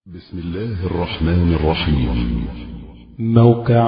بسم الله الرحمن الرحيم موقع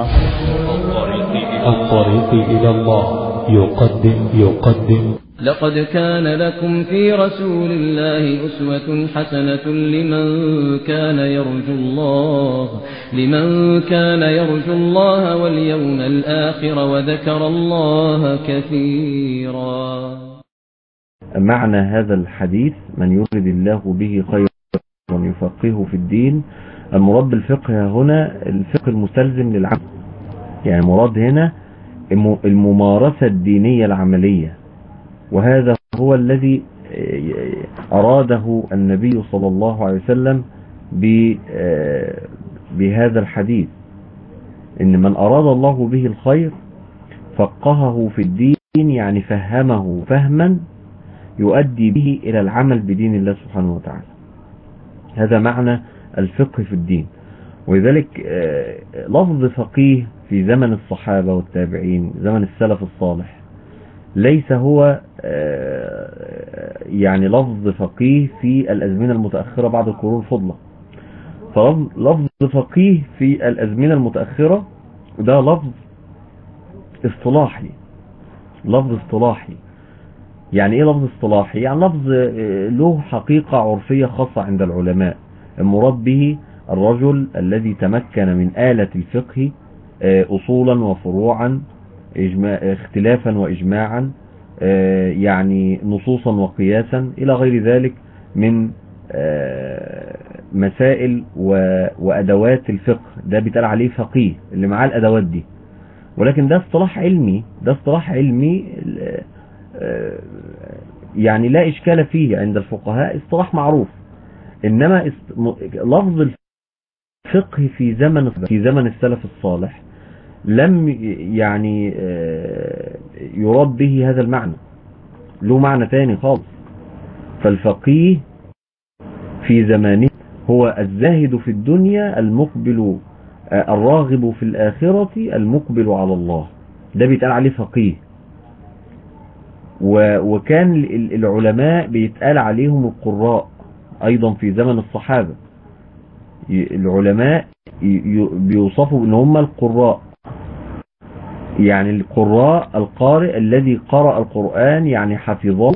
الطريق إلى الله يقدم يقدم لقد كان لكم في رسول الله أسوة حسنة لمن كان يرجو الله لمن كان يرجو الله واليوم الآخر وذكر الله كثيرا معنى هذا الحديث من يرد الله به خيرا يفقهه في الدين المراد بالفقه هنا الفقه المستلزم للعمل يعني مراد هنا الممارسة الدينية العملية وهذا هو الذي أراده النبي صلى الله عليه وسلم بهذا الحديث إن من أراد الله به الخير فقهه في الدين يعني فهمه فهما يؤدي به إلى العمل بدين الله سبحانه وتعالى هذا معنى الفقه في الدين ولذلك لفظ فقيه في زمن الصحابة والتابعين زمن السلف الصالح ليس هو يعني لفظ فقيه في الأزمنة المتأخرة بعد القرون الفضلى فلفظ فقيه في الأزمنة المتأخرة ده لفظ اصطلاحي لفظ اصطلاحي يعني ايه لفظ اصطلاحي يعني لفظ له حقيقة عرفية خاصة عند العلماء المراد به الرجل الذي تمكن من آلة الفقه أصولا وفروعا اختلافا وإجماعا يعني نصوصا وقياسا إلى غير ذلك من مسائل وأدوات الفقه ده بيتقال عليه فقيه اللي معاه الأدوات دي ولكن ده اصطلاح علمي ده اصطلاح علمي يعني لا إشكال فيه عند الفقهاء اصطلاح معروف إنما لفظ الفقه في زمن في زمن السلف الصالح لم يعني يراد به هذا المعنى له معنى تاني خالص فالفقيه في زمانه هو الزاهد في الدنيا المقبل الراغب في الآخرة المقبل على الله ده بيتقال عليه فقيه وكان العلماء بيتقال عليهم القراء ايضا في زمن الصحابة العلماء بيوصفوا ان هم القراء يعني القراء القارئ الذي قرأ القرآن يعني حفظه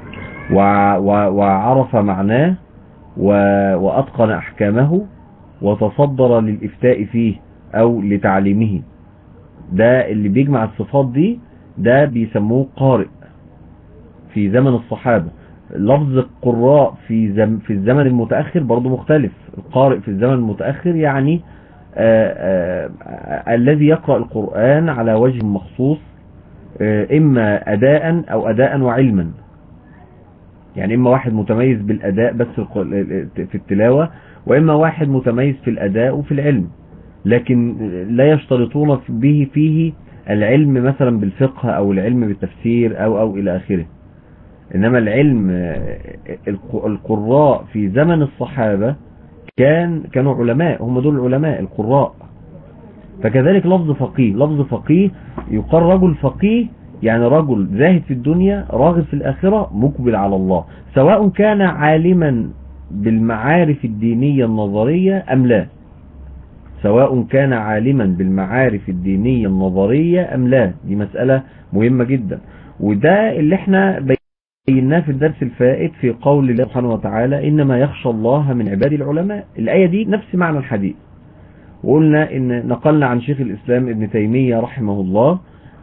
وعرف معناه وأتقن أحكامه وتصدر للإفتاء فيه أو لتعليمه ده اللي بيجمع الصفات دي ده بيسموه قارئ في زمن الصحابة لفظ القراء في زم في الزمن المتأخر برضه مختلف القارئ في الزمن المتأخر يعني آآ آآ الذي يقرأ القرآن على وجه مخصوص إما أداء أو أداء وعلما يعني إما واحد متميز بالأداء بس في التلاوة وإما واحد متميز في الأداء وفي العلم لكن لا يشترطون به فيه العلم مثلا بالفقه أو العلم بالتفسير أو أو إلى آخره إنما العلم القراء في زمن الصحابة كان كانوا علماء هم دول العلماء القراء فكذلك لفظ فقيه لفظ فقيه يقال رجل فقيه يعني رجل زاهد في الدنيا راغب في الآخرة مقبل على الله سواء كان عالما بالمعارف الدينية النظرية أم لا سواء كان عالما بالمعارف الدينية النظرية أم لا دي مسألة مهمة جدا وده اللي احنا بيناه في الدرس الفائت في قول الله سبحانه وتعالى إنما يخشى الله من عباد العلماء الآية دي نفس معنى الحديث وقلنا إن نقلنا عن شيخ الإسلام ابن تيمية رحمه الله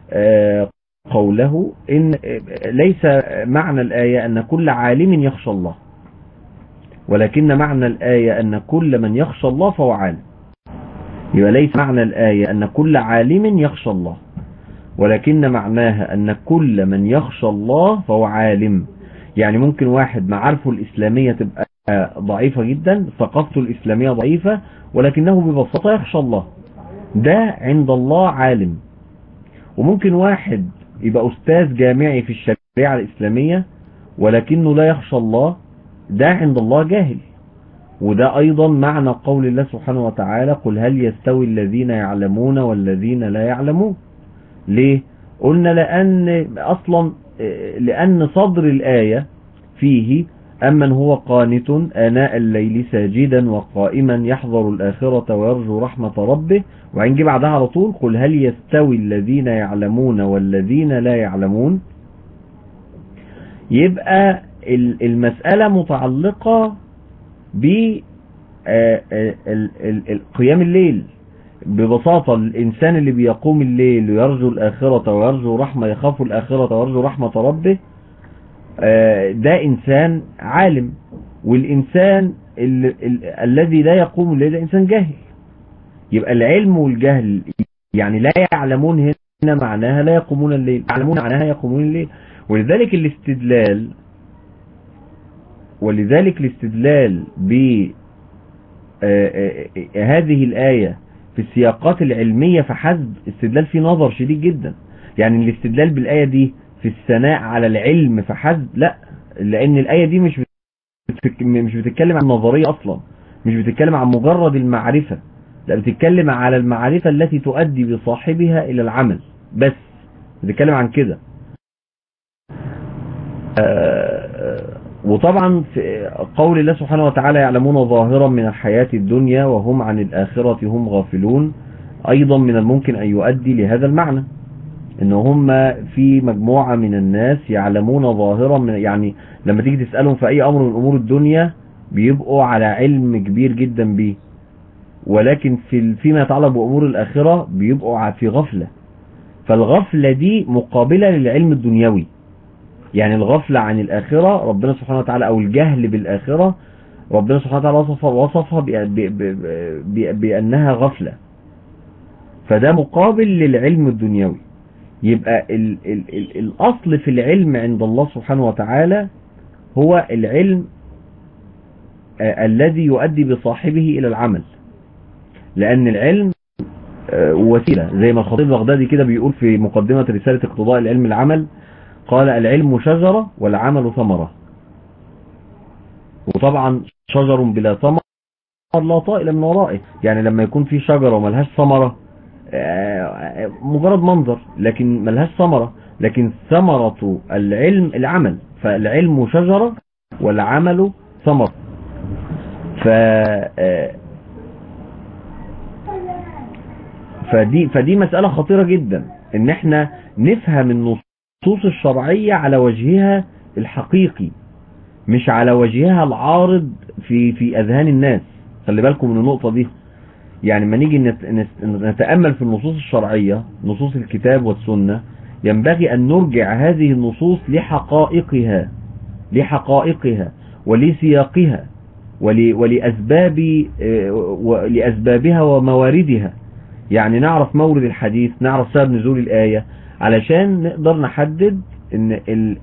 قوله إن ليس معنى الآية أن كل عالم يخشى الله ولكن معنى الآية أن كل من يخشى الله فهو عالم يبقى ليس معنى الآية أن كل عالم يخشى الله ولكن معناها أن كل من يخشى الله فهو عالم يعني ممكن واحد معارفه الإسلامية تبقى ضعيفة جدا ثقافته الإسلامية ضعيفة ولكنه ببساطة يخشى الله ده عند الله عالم وممكن واحد يبقى أستاذ جامعي في الشريعة الإسلامية ولكنه لا يخشى الله ده عند الله جاهل وده أيضا معنى قول الله سبحانه وتعالى قل هل يستوي الذين يعلمون والذين لا يعلمون ليه قلنا لأن أصلا لأن صدر الآية فيه أمن هو قانت آناء الليل ساجدا وقائما يحذر الآخرة ويرجو رحمة ربه وعين جه بعدها على طول قل هل يستوي الذين يعلمون والذين لا يعلمون يبقى المسألة متعلقة ب قيام الليل ببساطة الإنسان اللي بيقوم الليل ويرجو الآخرة ويرجو رحمة يخاف الآخرة ويرجو رحمة ربه ده إنسان عالم والإنسان ال ال الذي لا يقوم الليل ده إنسان جاهل يبقى العلم والجهل يعني لا يعلمون هنا معناها لا يقومون الليل يعلمون معناها يقومون الليل ولذلك الاستدلال ولذلك الاستدلال ب هذه الآية في السياقات العلمية فحسب استدلال فيه نظر شديد جدا يعني الاستدلال بالآية دي في الثناء على العلم فحسب لا لأن الآية دي مش مش بتتكلم عن نظرية أصلا مش بتتكلم عن مجرد المعرفة لا بتتكلم على المعرفة التي تؤدي بصاحبها إلى العمل بس بتتكلم عن كده وطبعا في قول الله سبحانه وتعالى يعلمون ظاهرا من الحياة الدنيا وهم عن الآخرة هم غافلون أيضا من الممكن أن يؤدي لهذا المعنى ان هم في مجموعة من الناس يعلمون ظاهرا من يعني لما تيجي تسألهم في اي امر من امور الدنيا بيبقوا على علم كبير جدا بيه ولكن في فيما يتعلق بامور الاخرة بيبقوا في غفلة فالغفلة دي مقابلة للعلم الدنيوي يعني الغفلة عن الاخرة ربنا سبحانه وتعالى او الجهل بالاخرة ربنا سبحانه وتعالى وصفها وصفها بانها غفلة فده مقابل للعلم الدنيوي يبقى ال ال ال الأصل في العلم عند الله سبحانه وتعالى هو العلم آه الذي يؤدي بصاحبه إلى العمل لأن العلم آه وسيلة زي ما الخطيب البغدادي كده بيقول في مقدمة رسالة اقتضاء العلم العمل قال العلم شجرة والعمل ثمرة وطبعا شجر بلا ثمر لا طائل من ورائه يعني لما يكون في شجرة وملهاش ثمرة مجرد منظر لكن ملهاش ثمرة لكن ثمرة العلم العمل فالعلم شجرة والعمل ثمرة ف فدي فدي مسألة خطيرة جدا ان احنا نفهم النصوص الشرعية على وجهها الحقيقي مش على وجهها العارض في في اذهان الناس خلي بالكم من النقطة دي يعني ما نيجي نتأمل في النصوص الشرعية نصوص الكتاب والسنة ينبغي أن نرجع هذه النصوص لحقائقها لحقائقها ولسياقها ولأسباب لأسبابها ومواردها يعني نعرف مورد الحديث نعرف سبب نزول الآية علشان نقدر نحدد ان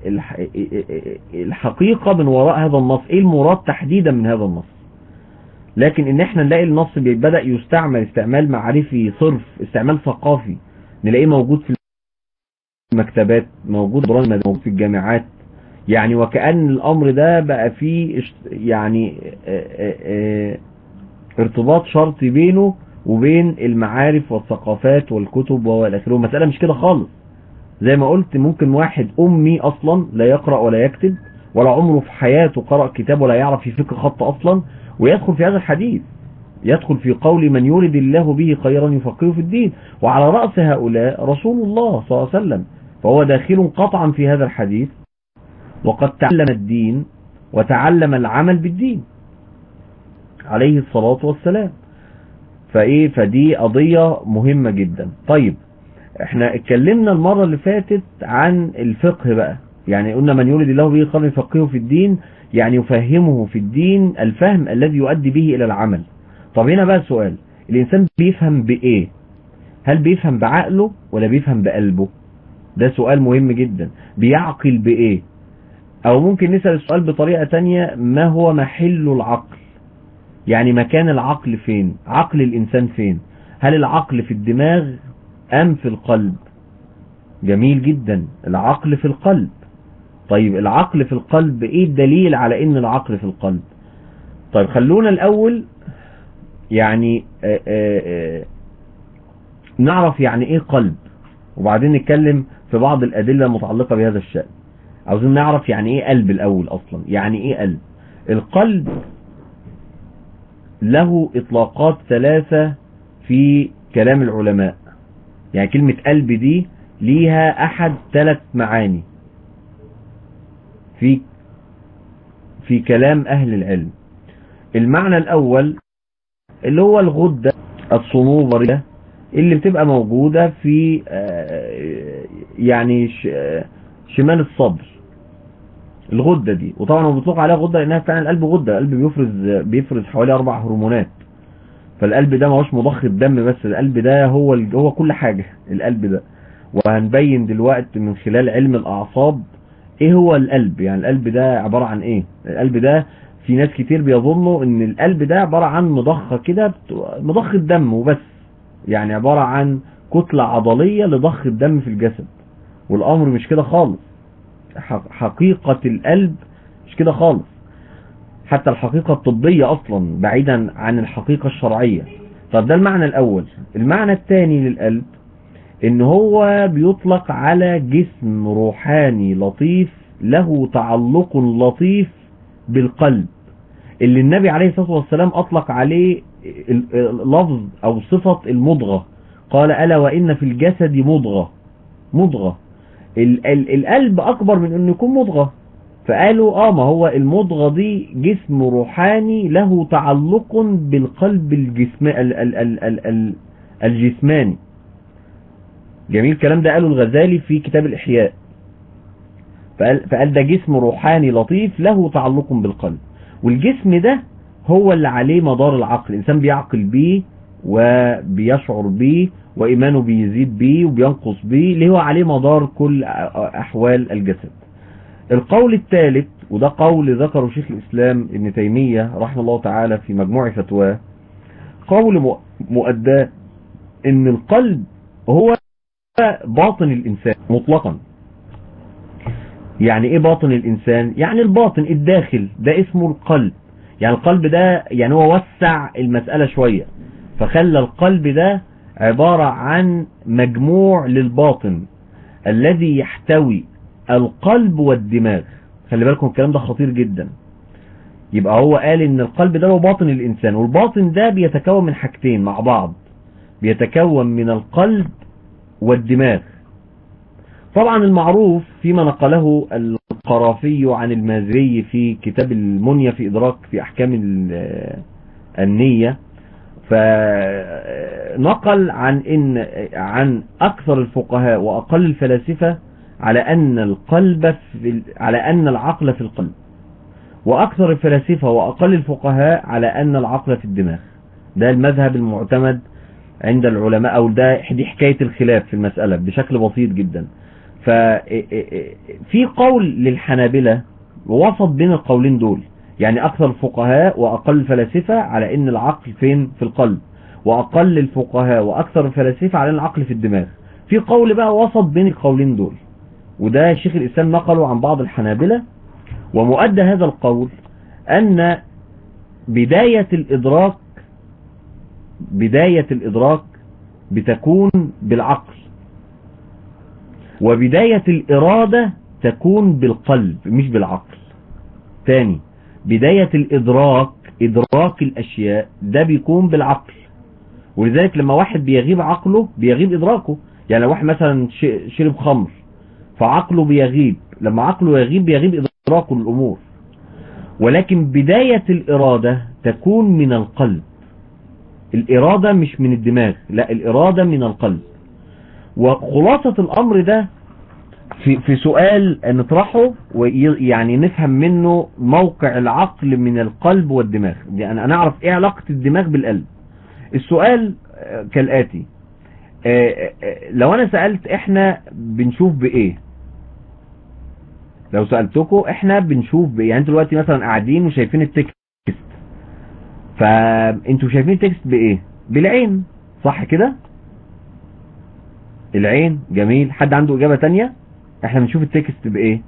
الحقيقة من وراء هذا النص ايه المراد تحديدا من هذا النص لكن ان احنا نلاقي النص بدأ يستعمل استعمال معرفي صرف استعمال ثقافي نلاقيه موجود في المكتبات موجود موجود في الجامعات يعني وكأن الامر ده بقى فيه يعني اه اه ارتباط شرطي بينه وبين المعارف والثقافات والكتب والآخره المسألة مش كده خالص زي ما قلت ممكن واحد أمي أصلا لا يقرأ ولا يكتب ولا عمره في حياته قرأ كتاب ولا يعرف يفك خط أصلا ويدخل في هذا الحديث يدخل في قول من يرد الله به خيرا يفقهه في الدين وعلى رأس هؤلاء رسول الله صلى الله عليه وسلم فهو داخل قطعا في هذا الحديث وقد تعلم الدين وتعلم العمل بالدين عليه الصلاة والسلام فايه فدي قضية مهمة جدا طيب احنا اتكلمنا المرة اللي فاتت عن الفقه بقى يعني قلنا من يولد الله به خيرا يفقهه في الدين يعني يفهمه في الدين الفهم الذي يؤدي به الى العمل طب هنا بقى سؤال الانسان بيفهم بايه هل بيفهم بعقله ولا بيفهم بقلبه ده سؤال مهم جدا بيعقل بايه او ممكن نسأل السؤال بطريقة تانية ما هو محل العقل يعني مكان العقل فين عقل الانسان فين هل العقل في الدماغ ام في القلب جميل جدا العقل في القلب طيب العقل في القلب ايه الدليل على ان العقل في القلب طيب خلونا الاول يعني آآ آآ نعرف يعني ايه قلب وبعدين نتكلم في بعض الادلة المتعلقة بهذا الشأن عاوزين نعرف يعني ايه قلب الاول اصلا يعني ايه قلب القلب له اطلاقات ثلاثة في كلام العلماء يعني كلمة قلب دي ليها احد ثلاث معاني في في كلام اهل العلم المعنى الاول اللي هو الغدة الصنوبرية اللي بتبقى موجودة في يعني شمال الصدر الغدة دي وطبعا هو بيطلق عليها غدة لانها فعلا القلب غدة القلب بيفرز بيفرز حوالي اربع هرمونات فالقلب ده ما هوش مضخ الدم بس القلب ده هو هو كل حاجة القلب ده وهنبين دلوقتي من خلال علم الاعصاب ايه هو القلب يعني القلب ده عبارة عن ايه القلب ده في ناس كتير بيظنوا ان القلب ده عبارة عن مضخة كده مضخة دم وبس يعني عبارة عن كتلة عضلية لضخ الدم في الجسد والامر مش كده خالص حقيقة القلب مش كده خالص حتى الحقيقة الطبية اصلا بعيدا عن الحقيقة الشرعية طب ده المعنى الاول المعنى الثاني للقلب ان هو بيطلق على جسم روحاني لطيف له تعلق لطيف بالقلب اللي النبي عليه الصلاة والسلام اطلق عليه لفظ او صفة المضغة قال ألا وإن في الجسد مضغة مضغة ال ال القلب اكبر من انه يكون مضغة فقالوا اه ما هو المضغة دي جسم روحاني له تعلق بالقلب الجسم ال ال ال ال ال الجسماني جميل الكلام ده قاله الغزالي في كتاب الإحياء فقال, فقال ده جسم روحاني لطيف له تعلق بالقلب والجسم ده هو اللي عليه مدار العقل الإنسان بيعقل بيه وبيشعر بيه وإيمانه بيزيد بيه وبينقص بيه اللي هو عليه مدار كل أحوال الجسد القول الثالث وده قول ذكره شيخ الإسلام ابن تيمية رحمه الله تعالى في مجموع فتواه قول مؤداه ان القلب هو باطن الإنسان مطلقا يعني ايه باطن الإنسان يعني الباطن الداخل ده اسمه القلب يعني القلب ده يعني هو وسع المسألة شوية فخلى القلب ده عبارة عن مجموع للباطن الذي يحتوي القلب والدماغ خلي بالكم الكلام ده خطير جدا يبقى هو قال ان القلب ده هو باطن الانسان والباطن ده بيتكون من حاجتين مع بعض بيتكون من القلب والدماغ طبعا المعروف فيما نقله القرافي عن المازري في كتاب المنية في إدراك في أحكام النية فنقل عن إن عن أكثر الفقهاء وأقل الفلاسفة على أن القلب في على أن العقل في القلب وأكثر الفلاسفة وأقل الفقهاء على أن العقل في الدماغ ده المذهب المعتمد عند العلماء أو ده دي حكاية الخلاف في المسألة بشكل بسيط جدا ففي قول للحنابلة ووسط بين القولين دول يعني أكثر الفقهاء وأقل الفلاسفة على أن العقل فين في القلب وأقل الفقهاء وأكثر الفلاسفة على أن العقل في الدماغ في قول بقى وسط بين القولين دول وده شيخ الإسلام نقله عن بعض الحنابلة ومؤدى هذا القول أن بداية الإدراك بداية الإدراك بتكون بالعقل وبداية الإرادة تكون بالقلب مش بالعقل تاني بداية الإدراك إدراك الأشياء ده بيكون بالعقل ولذلك لما واحد بيغيب عقله بيغيب إدراكه يعني لو واحد مثلا شرب خمر فعقله بيغيب لما عقله يغيب بيغيب إدراكه للأمور ولكن بداية الإرادة تكون من القلب الإرادة مش من الدماغ لا الإرادة من القلب وخلاصة الأمر ده في, في سؤال نطرحه ويعني نفهم منه موقع العقل من القلب والدماغ يعني نعرف ايه علاقة الدماغ بالقلب السؤال كالآتي لو انا سألت احنا بنشوف بايه لو سألتكم احنا بنشوف بايه يعني انتوا دلوقتي مثلا قاعدين وشايفين التكست فانتوا شايفين التكست بايه بالعين صح كده العين جميل حد عنده اجابة تانية احنا بنشوف التكست بايه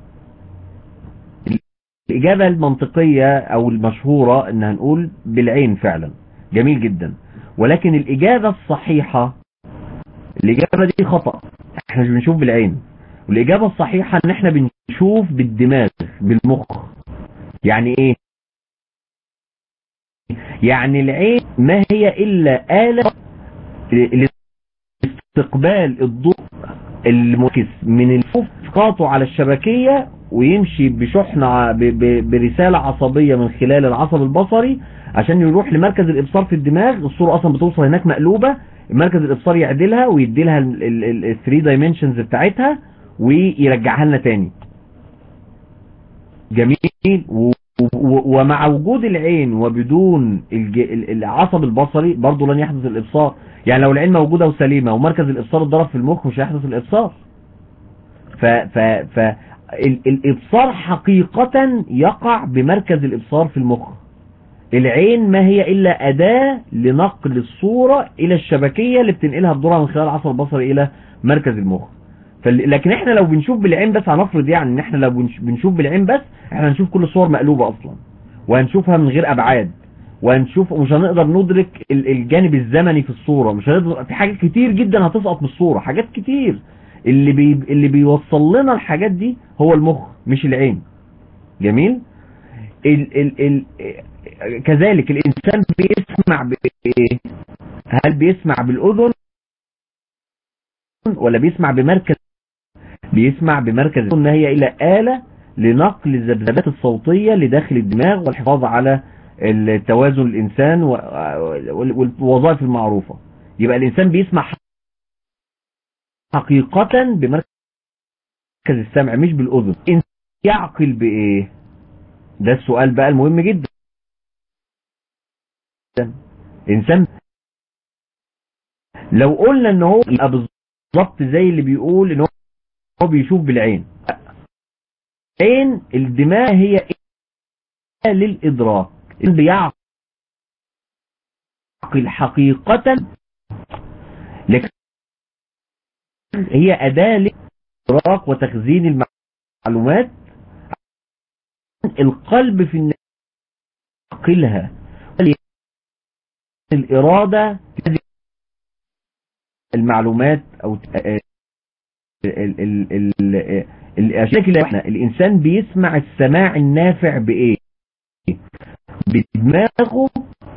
الاجابة المنطقية او المشهورة ان هنقول بالعين فعلا جميل جدا ولكن الاجابة الصحيحة الاجابة دي خطأ احنا مش بنشوف بالعين والاجابة الصحيحة ان احنا بنشوف بالدماغ بالمخ يعني ايه يعني العين ما هي إلا آلة لاستقبال الضوء المركز من الفوق على الشبكية ويمشي بشحنة ب- ب- برسالة عصبية من خلال العصب البصري عشان يروح لمركز الإبصار في الدماغ الصورة أصلا بتوصل هناك مقلوبة مركز الإبصار يعدلها ويدي لها ال 3 دايمنشنز بتاعتها ويرجعها لنا تاني جميل و- و- ومع وجود العين وبدون الج- ال- العصب البصري برضه لن يحدث الإبصار يعني لو العين موجودة وسليمة ومركز الإبصار اتضرب في المخ مش هيحدث الإبصار ف ف ف ال- الإبصار حقيقة يقع بمركز الإبصار في المخ العين ما هي إلا أداة لنقل الصورة إلى الشبكية اللي بتنقلها الذرة من خلال العصب البصري إلى مركز المخ فال... لكن احنا لو بنشوف بالعين بس هنفرض يعني ان احنا لو بنش- بنشوف بالعين بس احنا هنشوف كل الصور مقلوبة اصلا وهنشوفها من غير ابعاد وهنشوف ومش هنقدر ندرك ال- الجانب الزمني في الصورة مش هنقدر في حاجات كتير جدا هتسقط من الصورة حاجات كتير اللي بي... اللي بيوصل لنا الحاجات دي هو المخ مش العين جميل ال... ال... ال... كذلك الانسان بيسمع بايه هل بيسمع بالاذن ولا بيسمع بمركز بيسمع بمركز ان هي الى آلة لنقل الذبذبات الصوتية لداخل الدماغ والحفاظ على التوازن الانسان و- والوظائف المعروفة يبقى الانسان بيسمع حقيقة بمركز السمع مش بالاذن إنسان يعقل بايه ده السؤال بقى المهم جدا انسان لو قلنا ان هو يبقى بالظبط زي اللي بيقول ان هو بيشوف بالعين عين الدماغ هي إيه للإدراك بيعقل حقيقة لكن هي أداة للإدراك وتخزين المعلومات القلب في النهاية يعقلها الإرادة المعلومات أو ال- ال- ال- ال- الأشياء اللي احنا الإنسان بيسمع السماع النافع بإيه بدماغه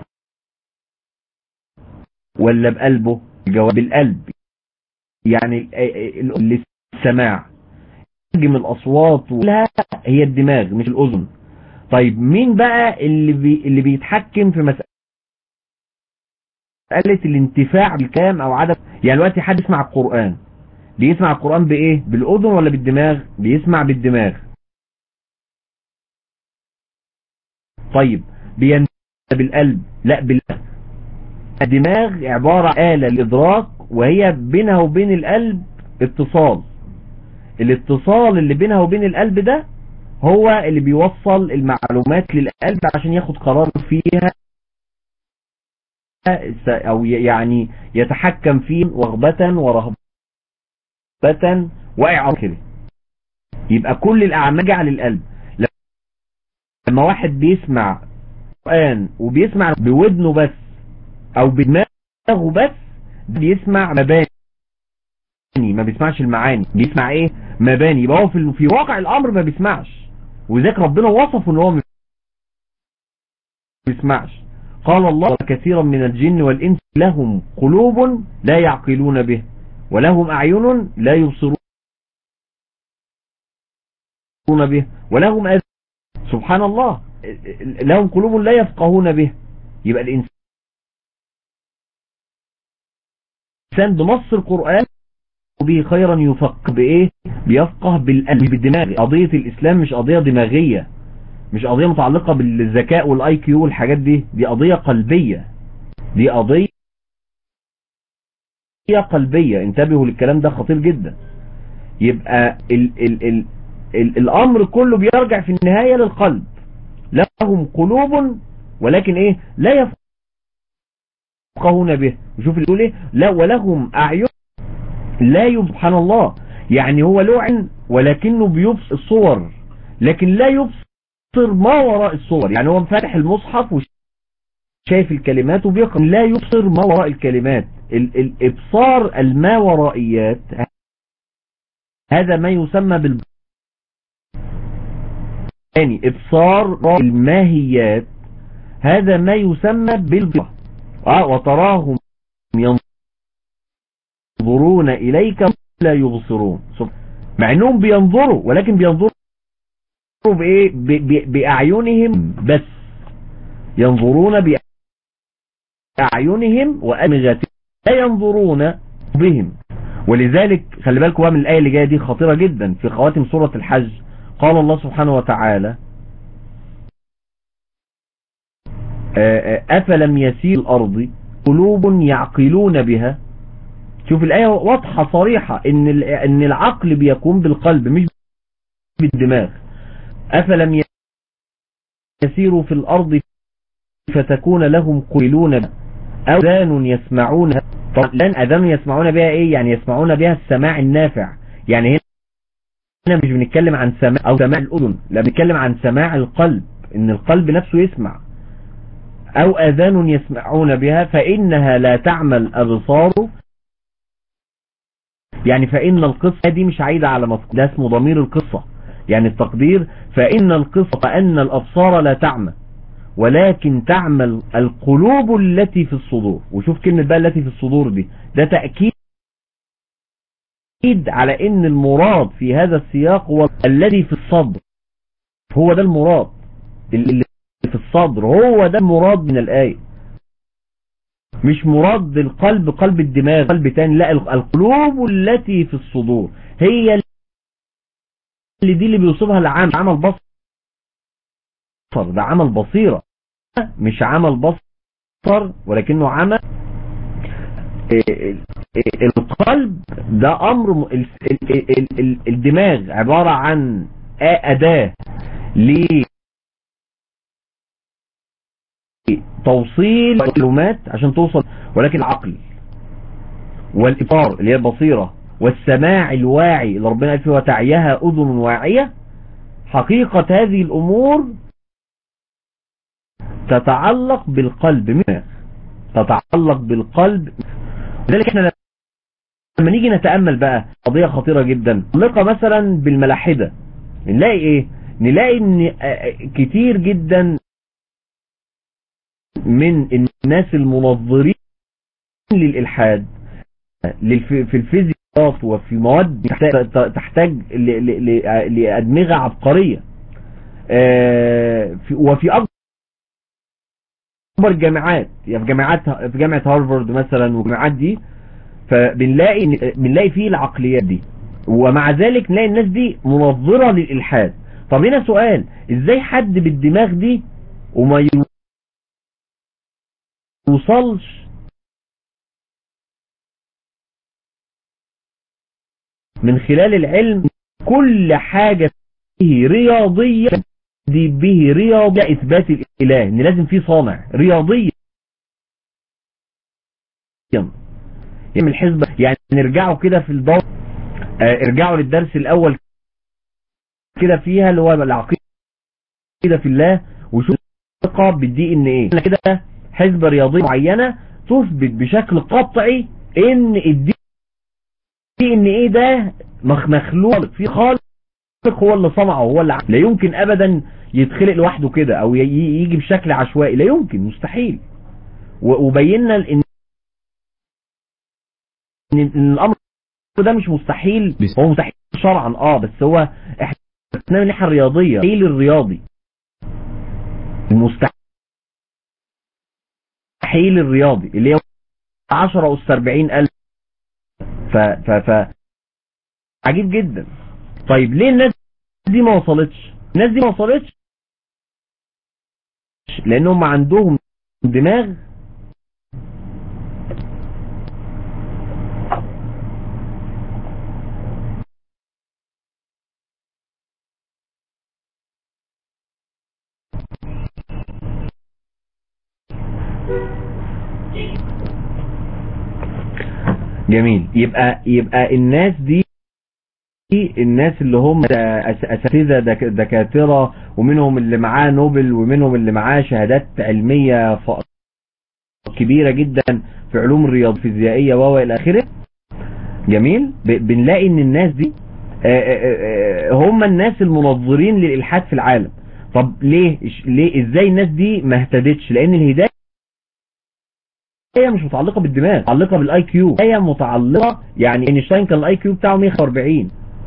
ولا بقلبه الجواب بالقلب يعني ال- ال- السماع من الأصوات كلها هي الدماغ مش الأذن طيب مين بقى اللي بي اللي بيتحكم في مسألة الانتفاع بالكلام أو عدم يعني دلوقتي حد يسمع القرآن بيسمع القرآن بإيه بالأذن ولا بالدماغ بيسمع بالدماغ طيب بينتفع بالقلب لا بالقلب الدماغ عبارة عن آلة للإدراك وهي بينها وبين القلب اتصال الاتصال اللي بينها وبين القلب ده هو اللي بيوصل المعلومات للقلب عشان ياخد قرار فيها او يعني يتحكم فيه رغبة ورهبة وإعراض يبقى كل الأعمال جعل القلب لما واحد بيسمع قرآن وبيسمع بودنه بس او بدماغه بس بيسمع مباني ما بيسمعش المعاني بيسمع ايه مباني يبقى هو في, في واقع الامر ما بيسمعش وذلك ربنا وصفه ان هو ما بيسمعش قال الله كثيرا من الجن والانس لهم قلوب لا يعقلون به ولهم اعين لا يبصرون به ولهم أذن سبحان الله لهم قلوب لا يفقهون به يبقى الانسان الإنسان بنص القرآن به خيرا يفقه بإيه بيفقه بالقلب بالدماغ قضية الإسلام مش قضية دماغية مش قضية متعلقة بالذكاء والاي كيو والحاجات دي دي قضية قلبية دي قضية قلبية انتبهوا للكلام ده خطير جدا يبقى ال ال ال ال الأمر كله بيرجع في النهاية للقلب لهم قلوب ولكن ايه لا يفقه يفقهون به وشوف اللي يقول ايه لا ولهم اعين لا يب سبحان الله يعني هو له عين ولكنه بيبصر الصور لكن لا يبصر ما وراء الصور يعني هو فاتح المصحف وشايف الكلمات وبيقرأ لا يبصر ما وراء الكلمات ال الابصار الما ورائيات هذا ما يسمى بال يعني ابصار الماهيات هذا ما يسمى بالبصيرة آه وتراهم ينظرون إليك لا يبصرون مع انهم بينظروا ولكن بينظروا بايه باعينهم بس ينظرون باعينهم وادمغتهم لا ينظرون بهم ولذلك خلي بالكم من الايه اللي جايه دي خطيره جدا في خواتم سوره الحج قال الله سبحانه وتعالى افلم يسير الارض قلوب يعقلون بها شوف الآية واضحة صريحة ان ان العقل بيكون بالقلب مش بالدماغ افلم يسيروا في الارض فتكون لهم قلون او اذان يسمعون لان اذان يسمعون بها ايه يعني يسمعون بها السماع النافع يعني هنا مش بنتكلم عن سماع او سماع الاذن لا بنتكلم عن سماع القلب ان القلب نفسه يسمع او اذان يسمعون بها فانها لا تعمل ابصار يعني فإن القصة دي مش عايدة على مصر ده اسمه ضمير القصة يعني التقدير فإن القصة أن الأبصار لا تعمى ولكن تعمل القلوب التي في الصدور وشوف كلمة بقى التي في الصدور دي ده تأكيد على ان المراد في هذا السياق هو الذي في الصدر هو ده المراد اللي في الصدر هو ده المراد من الآية مش مراد القلب قلب الدماغ قلب تاني لا القلوب التي في الصدور هي اللي دي اللي بيوصفها العمل عمل بصر ده عمل بصيرة مش عمل بصر ولكنه عمل القلب ده امر الدماغ عبارة عن اداة توصيل المعلومات عشان توصل ولكن العقل والإبصار اللي هي البصيرة والسماع الواعي اللي ربنا قال فيه وتعيها أذن واعية حقيقة هذه الأمور تتعلق بالقلب منها تتعلق بالقلب لذلك احنا لما نيجي نتأمل بقى قضية خطيرة جدا متعلقة مثلا بالملاحدة نلاقي ايه نلاقي ان كتير جدا من الناس المنظرين للإلحاد في الفيزياء وفي مواد تحتاج لأدمغة عبقرية وفي أكبر الجامعات يعني في جامعات في جامعة هارفارد مثلا والجامعات دي فبنلاقي بنلاقي فيه العقليات دي ومع ذلك نلاقي الناس دي منظرة للإلحاد طب هنا سؤال ازاي حد بالدماغ دي وما يوصلش من خلال العلم كل حاجة فيه رياضية دي به رياضية إثبات الإله إن لازم فيه صانع رياضية يعمل حزبة يعني نرجعوا كده في الدور اه ارجعوا للدرس الأول كده فيها اللي هو العقيدة في الله وشوف الثقة بالدي ان ايه كده حزبة رياضية معينة تثبت بشكل قطعي ان الدي ان ايه ده مخلوق في خالق هو اللي صنعه هو اللي لا يمكن ابدا يتخلق لوحده كده او يجي بشكل عشوائي لا يمكن مستحيل وبينا ان ان الامر ده مش مستحيل هو مستحيل شرعا اه بس هو احنا من الناحيه الرياضيه ايه الرياضي المستحيل الرياضي اللي هو 10 اس 40 الف ف ف ف عجيب جدا طيب ليه الناس دي ما وصلتش الناس دي ما وصلتش لانهم عندهم دماغ جميل يبقى يبقى الناس دي الناس اللي هم اساتذه دكاتره ومنهم اللي معاه نوبل ومنهم اللي معاه شهادات علميه كبيره جدا في علوم الرياض الفيزيائيه و الى اخره جميل بنلاقي ان الناس دي هم الناس المنظرين للالحاد في العالم طب ليه إش- ليه ازاي الناس دي ما اهتدتش لان الهدايه هي مش متعلقه بالدماغ متعلقه بالاي كيو هي متعلقه يعني اينشتاين كان الاي كيو بتاعه 145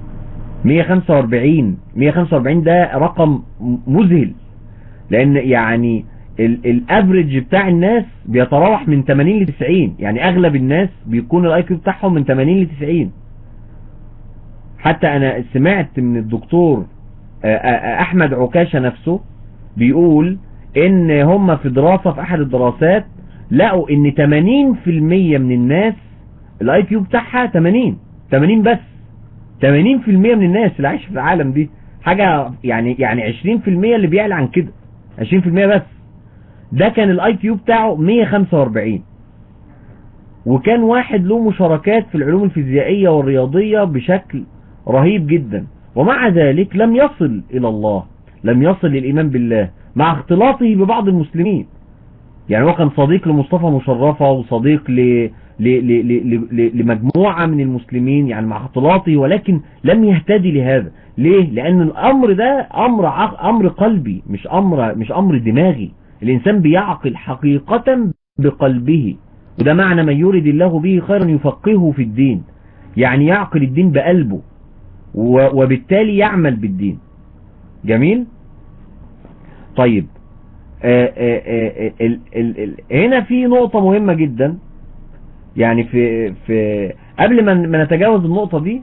145 145 ده رقم مذهل لان يعني الافريج بتاع الناس بيتراوح من 80 ل 90 يعني اغلب الناس بيكون الاي كيو بتاعهم من 80 ل 90 حتى انا سمعت من الدكتور آه، آه، احمد عكاشة نفسه بيقول ان هم في دراسة في احد الدراسات لقوا ان 80% من الناس الاي كيو بتاعها 80 80 بس 80% من الناس اللي عايشه في العالم دي حاجة يعني يعني 20% اللي بيعلى عن كده 20% بس ده كان الاي كيو بتاعه 145 وكان واحد له مشاركات في العلوم الفيزيائية والرياضية بشكل رهيب جدا ومع ذلك لم يصل إلى الله لم يصل للإيمان بالله مع اختلاطه ببعض المسلمين يعني هو كان صديق لمصطفى مشرفة وصديق ل... ل... ل... ل... ل... لمجموعة من المسلمين يعني مع اختلاطه ولكن لم يهتدي لهذا ليه؟ لأن الأمر ده أمر ع... أمر قلبي مش أمر مش أمر دماغي الإنسان بيعقل حقيقة بقلبه وده معنى من يريد الله به خيرا يفقهه في الدين يعني يعقل الدين بقلبه و- وبالتالي يعمل بالدين جميل طيب آه، آه، آه، ال- ال- ال- هنا في نقطة مهمة جدا يعني في في قبل ما ما نتجاوز النقطة دي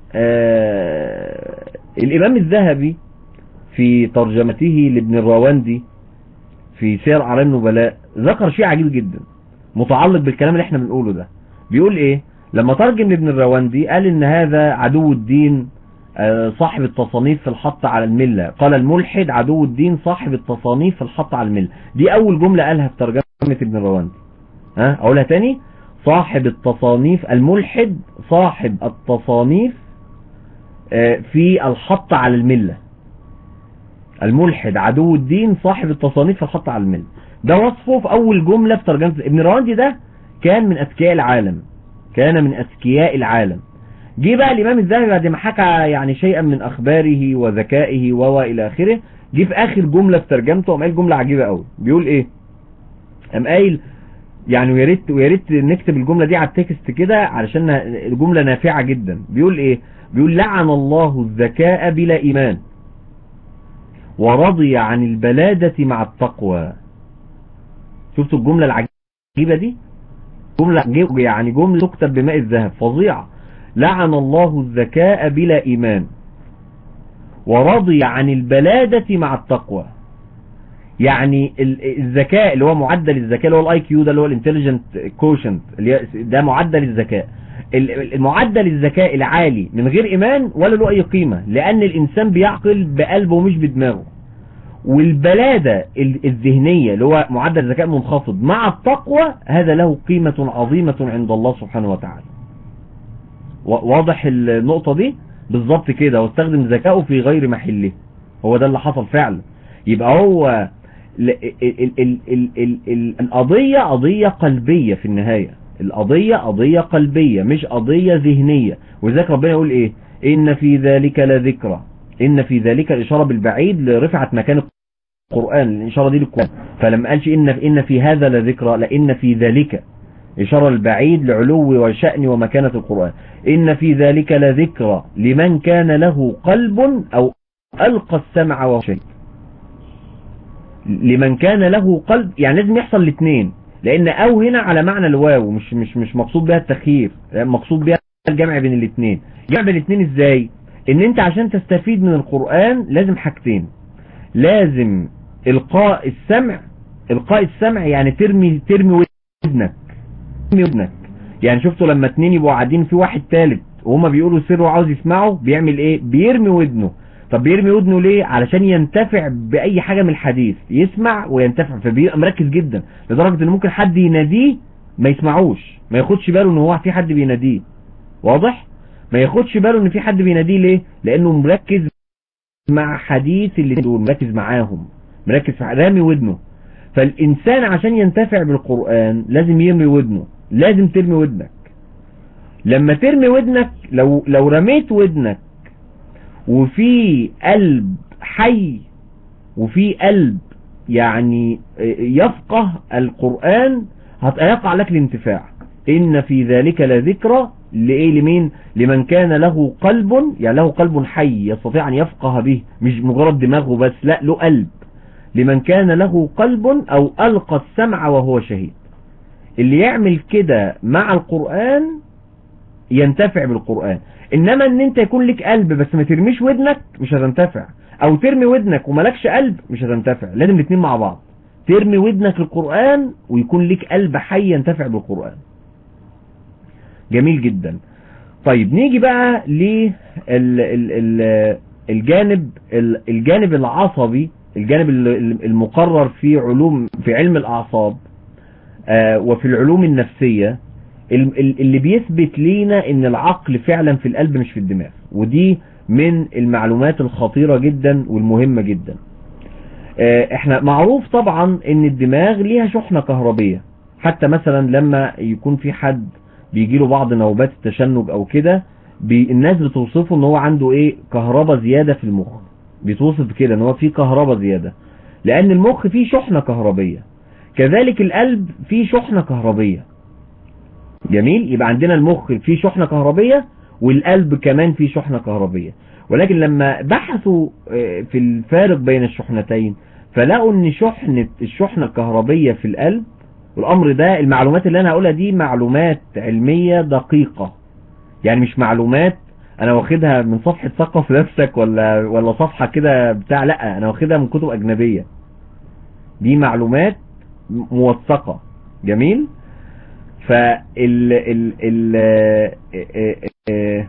آه، الإمام الذهبي في ترجمته لابن الراوندي في سير أعلام النبلاء ذكر شيء عجيب جدا متعلق بالكلام اللي احنا بنقوله ده بيقول ايه لما ترجم لابن الراوندي قال ان هذا عدو الدين آه، صاحب التصانيف في الحط على الملة قال الملحد عدو الدين صاحب التصانيف في الحط على الملة دي اول جملة قالها في ترجمة ابن الراوندي ها اقولها تاني صاحب التصانيف الملحد صاحب التصانيف آه، في الحط على الملة الملحد عدو الدين صاحب التصانيف في الحط على الملة ده وصفه في اول جملة في ترجمة ابن الراوندي ده كان من اذكياء العالم كان من اذكياء العالم جه بقى الامام الذهبي بعد ما حكى يعني شيئا من اخباره وذكائه و الى اخره جه في اخر جمله في ترجمته قام قايل جمله عجيبه قوي بيقول ايه قام قايل يعني ويا ريت ويا ريت نكتب الجمله دي على التكست كده علشان الجمله نافعه جدا بيقول ايه بيقول لعن الله الذكاء بلا ايمان ورضي عن البلادة مع التقوى شفتوا الجملة العجيبة دي جملة يعني جملة تكتب بماء الذهب فظيعة لعن الله الذكاء بلا إيمان ورضي عن البلادة مع التقوى يعني ال- الذكاء اللي هو معدل الذكاء اللي هو الاي كيو ده اللي هو الانتليجنت كوشنت ده معدل الذكاء ال- المعدل الذكاء العالي من غير ايمان ولا له اي قيمة لان الانسان بيعقل بقلبه مش بدماغه والبلادة ال- الذهنية اللي هو معدل الذكاء منخفض مع التقوى هذا له قيمة عظيمة عند الله سبحانه وتعالى و- واضح النقطة دي بالظبط كده واستخدم ذكائه في غير محله هو ده اللي حصل فعلا يبقى هو ال ال ال ال ال ال القضية قضية قلبية في النهاية القضية قضية قلبية مش قضية ذهنية ولذلك ربنا يقول ايه ان في ذلك لذكرى ان في ذلك الاشارة بالبعيد لرفعة مكان القرآن الاشارة دي للقرآن فلما قالش ان ان في هذا لذكرى لان في ذلك إشارة البعيد لعلو وشأن ومكانة القرآن إن في ذلك لذكرى لمن كان له قلب أو ألقى السمع وهو شيء لمن كان له قلب يعني لازم يحصل الاثنين لأن أو هنا على معنى الواو مش مش مش مقصود بها التخيير مقصود بها الجمع بين الاثنين جمع بين الاثنين ازاي ان انت عشان تستفيد من القرآن لازم حاجتين لازم القاء السمع القاء السمع يعني ترمي ترمي ودنك ترمي ودنك يعني شفتوا لما اتنين يبقوا قاعدين في واحد تالت وهما بيقولوا سر وعاوز يسمعوا بيعمل ايه بيرمي ودنه طب بيرمي ودنه ليه علشان ينتفع باي حاجة من الحديث يسمع وينتفع فبيبقى مركز جدا لدرجة ان ممكن حد يناديه ما يسمعوش ما ياخدش باله ان هو في حد بيناديه واضح ما ياخدش باله ان في حد بيناديه ليه لانه مركز مع حديث اللي دول مركز معاهم مركز في رامي ودنه فالإنسان عشان ينتفع بالقرآن لازم يرمي ودنه لازم ترمي ودنك لما ترمي ودنك لو لو رميت ودنك وفي قلب حي وفي قلب يعني يفقه القرآن هيقع لك الانتفاع إن في ذلك لذكرى لإيه لمين لمن كان له قلب يعني له قلب حي يستطيع أن يفقه به مش مجرد دماغه بس لا له قلب لمن كان له قلب أو ألقى السمع وهو شهيد اللي يعمل كده مع القرآن ينتفع بالقرآن إنما أن أنت يكون لك قلب بس ما ترميش ودنك مش هتنتفع أو ترمي ودنك وملكش قلب مش هتنتفع لازم الاثنين مع بعض ترمي ودنك القرآن ويكون لك قلب حي ينتفع بالقرآن جميل جدا طيب نيجي بقى للجانب الجانب العصبي الجانب المقرر في علوم في علم الأعصاب وفي العلوم النفسية اللي بيثبت لينا ان العقل فعلا في القلب مش في الدماغ ودي من المعلومات الخطيرة جدا والمهمة جدا احنا معروف طبعا ان الدماغ ليها شحنة كهربية حتى مثلا لما يكون في حد بيجي له بعض نوبات التشنج او كده الناس بتوصفه ان هو عنده ايه كهرباء زيادة في المخ بتوصف كده ان هو فيه كهرباء زيادة لان المخ فيه شحنة كهربية كذلك القلب فيه شحنة كهربية جميل يبقى عندنا المخ فيه شحنة كهربية والقلب كمان فيه شحنة كهربية ولكن لما بحثوا في الفارق بين الشحنتين فلقوا ان شحنة الشحنة الكهربية في القلب والامر ده المعلومات اللي انا هقولها دي معلومات علمية دقيقة يعني مش معلومات انا واخدها من صفحة ثقف نفسك ولا ولا صفحة كده بتاع لا انا واخدها من كتب اجنبية دي معلومات موثقة جميل فال ال ال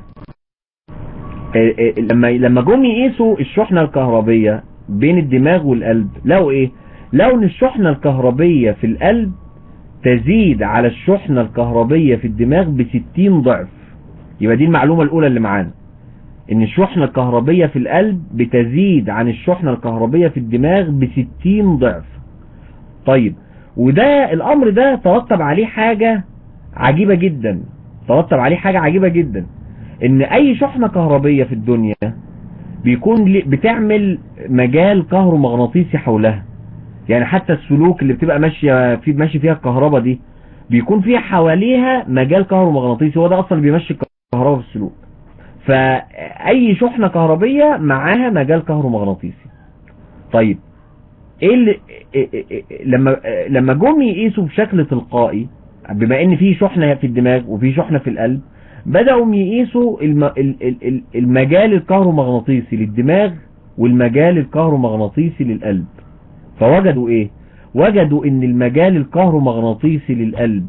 لما لما جم يقيسوا الشحنة الكهربية بين الدماغ والقلب لقوا ايه لقوا ان الشحنة الكهربية في القلب تزيد على الشحنة الكهربية في الدماغ بستين ضعف يبقى دي المعلومة الاولى اللي معانا ان الشحنة الكهربية في القلب بتزيد عن الشحنة الكهربية في الدماغ بستين ضعف طيب وده الامر ده ترتب عليه حاجة عجيبة جدا ترتب عليه حاجة عجيبة جدا ان اي شحنة كهربية في الدنيا بيكون بتعمل مجال كهرومغناطيسي حولها يعني حتى السلوك اللي بتبقى ماشية في ماشي فيها الكهرباء دي بيكون فيها حواليها مجال كهرومغناطيسي هو ده اصلا اللي بيمشي الكهرباء في السلوك فاي شحنة كهربية معاها مجال كهرومغناطيسي طيب ايه اللي إيه إيه إيه لما لما جم يقيسوا بشكل تلقائي بما ان في شحنة في الدماغ وفي شحنة في القلب بدأوا يقيسوا المجال الكهرومغناطيسي للدماغ والمجال الكهرومغناطيسي للقلب فوجدوا ايه وجدوا ان المجال الكهرومغناطيسي للقلب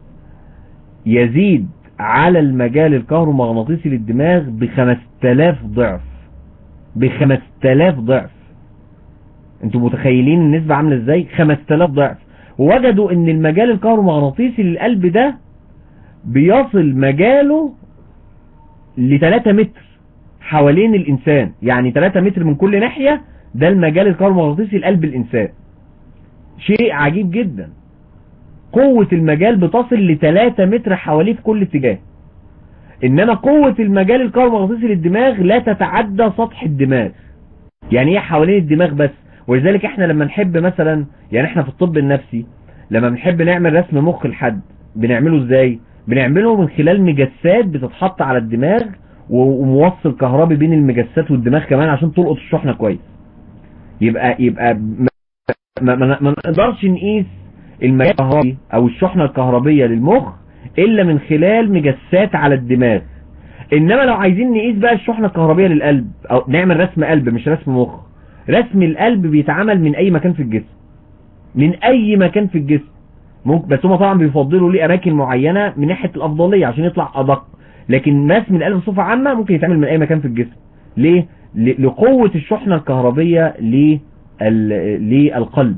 يزيد على المجال الكهرومغناطيسي للدماغ بخمس تلاف ضعف بخمس تلاف ضعف انتوا متخيلين النسبة عاملة ازاي خمس تلاف ضعف ووجدوا ان المجال الكهرومغناطيسي للقلب ده بيصل مجاله ل 3 متر حوالين الانسان يعني 3 متر من كل ناحية ده المجال الكهرومغناطيسي لقلب الانسان شيء عجيب جدا قوة المجال بتصل ل 3 متر حواليه في كل اتجاه انما قوة المجال الكهرومغناطيسي للدماغ لا تتعدى سطح الدماغ يعني ايه حوالين الدماغ بس ولذلك احنا لما نحب مثلا يعني احنا في الطب النفسي لما بنحب نعمل رسم مخ لحد بنعمله ازاي بنعمله من خلال مجسات بتتحط على الدماغ وموصل كهربي بين المجسات والدماغ كمان عشان تلقط الشحنة كويس يبقى يبقى ما, ما, ما نقدرش نقيس المجال الكهربي او الشحنة الكهربية للمخ الا من خلال مجسات على الدماغ انما لو عايزين نقيس بقى الشحنة الكهربية للقلب او نعمل رسم قلب مش رسم مخ رسم القلب بيتعمل من اي مكان في الجسم من اي مكان في الجسم ممكن بس هم طبعا بيفضلوا ليه اماكن معينة من ناحية الافضلية عشان يطلع ادق لكن رسم القلب بصفة عامة ممكن يتعمل من اي مكان في الجسم ليه لقوة الشحنة الكهربية للقلب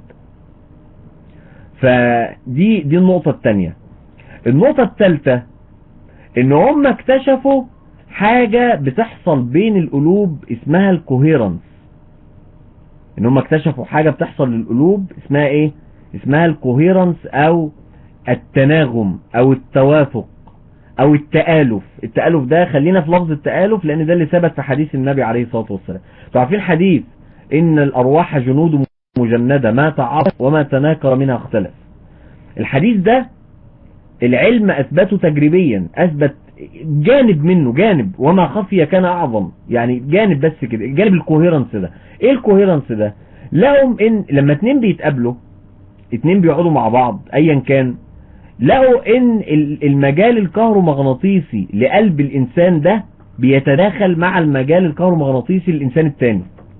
فدي دي النقطة الثانية النقطة الثالثة ان هم اكتشفوا حاجة بتحصل بين القلوب اسمها الكوهيرنس ان هم اكتشفوا حاجة بتحصل للقلوب اسمها ايه اسمها الكوهيرنس او التناغم او التوافق او التآلف التآلف ده خلينا في لفظ التآلف لان ده اللي ثبت في حديث النبي عليه الصلاة والسلام عارفين حديث إن الأرواح جنود مجندة ما تعرف وما تناكر منها اختلف الحديث ده العلم أثبته تجريبيا أثبت جانب منه جانب وما خفي كان أعظم يعني جانب بس كده جانب الكوهيرنس ده إيه الكوهيرنس ده لهم إن لما اتنين بيتقابلوا اتنين بيقعدوا مع بعض أيا كان لقوا إن المجال الكهرومغناطيسي لقلب الإنسان ده بيتداخل مع المجال الكهرومغناطيسي للإنسان التاني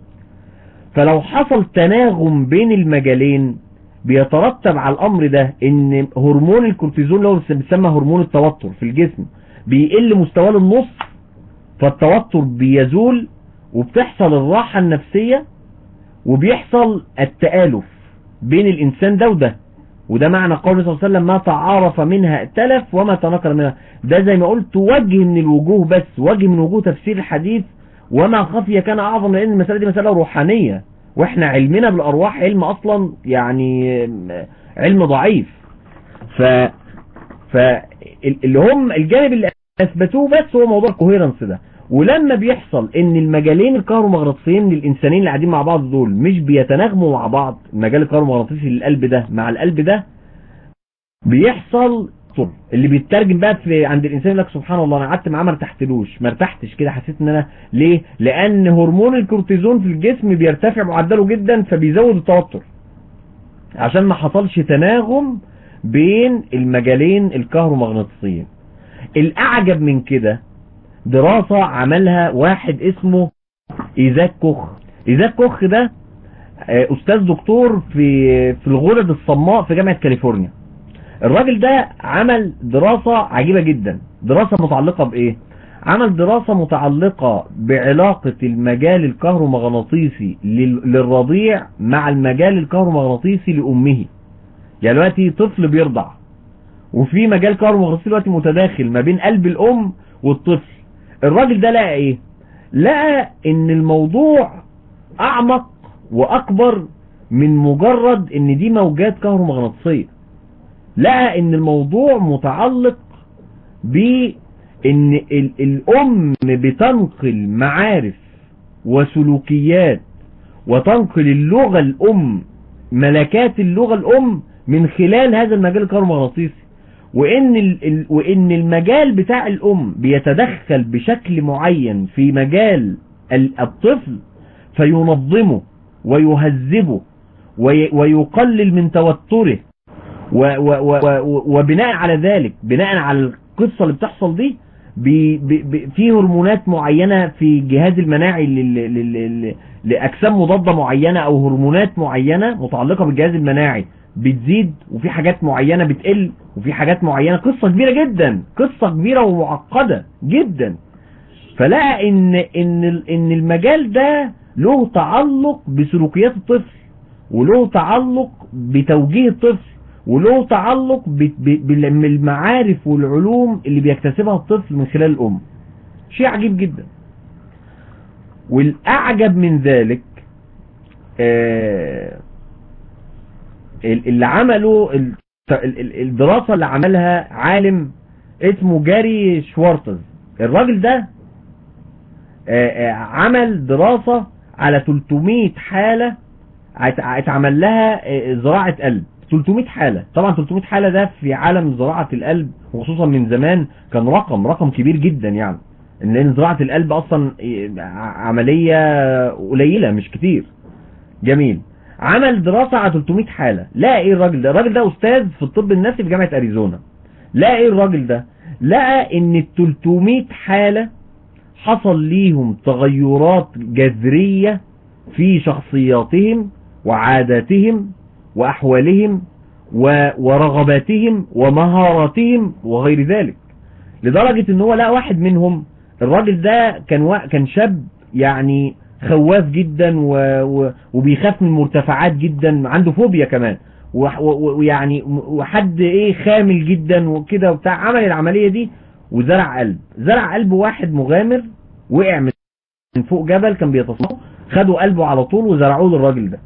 فلو حصل تناغم بين المجالين بيترتب على الامر ده ان هرمون الكورتيزون اللي هو بيسمى هرمون التوتر في الجسم بيقل مستواه للنص فالتوتر بيزول وبتحصل الراحة النفسية وبيحصل التآلف بين الانسان ده وده وده معنى قول صلى الله عليه وسلم ما تعارف منها ائتلف وما تنكر منها ده زي ما قلت وجه من الوجوه بس وجه من وجوه تفسير الحديث وما خفي كان اعظم لان المسألة دي مسألة روحانية واحنا علمنا بالارواح علم اصلا يعني علم ضعيف ف فاللي هم الجانب اللي اثبتوه بس هو موضوع الكوهيرنس ده ولما بيحصل ان المجالين الكهرومغناطيسيين للانسانين اللي قاعدين مع بعض دول مش بيتناغموا مع بعض المجال الكهرومغناطيسي للقلب ده مع القلب ده بيحصل اللي بيترجم بقى في عند الانسان يقول لك سبحان الله انا قعدت معاه ما ارتحتلوش ما ارتحتش كده حسيت ان انا ليه لان هرمون الكورتيزون في الجسم بيرتفع معدله جدا فبيزود التوتر عشان ما حصلش تناغم بين المجالين الكهرومغناطيسيين الاعجب من كده دراسة عملها واحد اسمه ايزاك كوخ ايزاك كوخ ده استاذ دكتور في في الغدد الصماء في جامعة كاليفورنيا الراجل ده عمل دراسة عجيبة جدا دراسة متعلقة بايه عمل دراسة متعلقة بعلاقة المجال الكهرومغناطيسي للرضيع مع المجال الكهرومغناطيسي لأمه يعني دلوقتي طفل بيرضع وفي مجال كهرومغناطيسي دلوقتي متداخل ما بين قلب الأم والطفل الراجل ده لقى ايه لقى ان الموضوع اعمق واكبر من مجرد ان دي موجات كهرومغناطيسية لقى ان الموضوع متعلق بان الام بتنقل معارف وسلوكيات وتنقل اللغة الام ملكات اللغة الام من خلال هذا المجال الكهرومغناطيسي وان ال... وان المجال بتاع الام بيتدخل بشكل معين في مجال الطفل فينظمه ويهذبه وي... ويقلل من توتره و... و... و... وبناء على ذلك بناء على القصة اللي بتحصل دي بي... بي... في هرمونات معينة في جهاز المناعي ل... ل... ل... لأجسام مضادة معينة او هرمونات معينة متعلقة بالجهاز المناعي بتزيد وفي حاجات معينة بتقل وفي حاجات معينة قصة كبيرة جدا قصة كبيرة ومعقدة جدا فلقى ان ان ان المجال ده له تعلق بسلوكيات الطفل وله تعلق بتوجيه الطفل وله تعلق بالمعارف والعلوم اللي بيكتسبها الطفل من خلال الام شيء عجيب جدا والاعجب من ذلك آه اللي عمله الدراسة اللي عملها عالم اسمه جاري شوارتز الراجل ده عمل دراسة على 300 حالة اتعمل لها زراعة قلب 300 حالة طبعا 300 حالة ده في عالم زراعة القلب وخصوصا من زمان كان رقم رقم كبير جدا يعني لان زراعة القلب اصلا عملية قليلة مش كتير جميل عمل دراسة على 300 حالة لقى ايه الراجل ده الراجل ده استاذ في الطب النفسي في جامعة اريزونا لقى ايه الراجل ده لقى ان ال 300 حالة حصل ليهم تغيرات جذرية في شخصياتهم وعاداتهم واحوالهم ورغباتهم ومهاراتهم وغير ذلك لدرجة ان هو لقى واحد منهم الراجل ده كان و... كان شاب يعني خواف جدا و... و... وبيخاف من المرتفعات جدا عنده فوبيا كمان ويعني وحد ايه خامل جدا وكده وبتاع عمل العملية دي وزرع قلب زرع قلب واحد مغامر وقع من فوق جبل كان بيتصنع خدوا قلبه على طول وزرعوه للراجل ده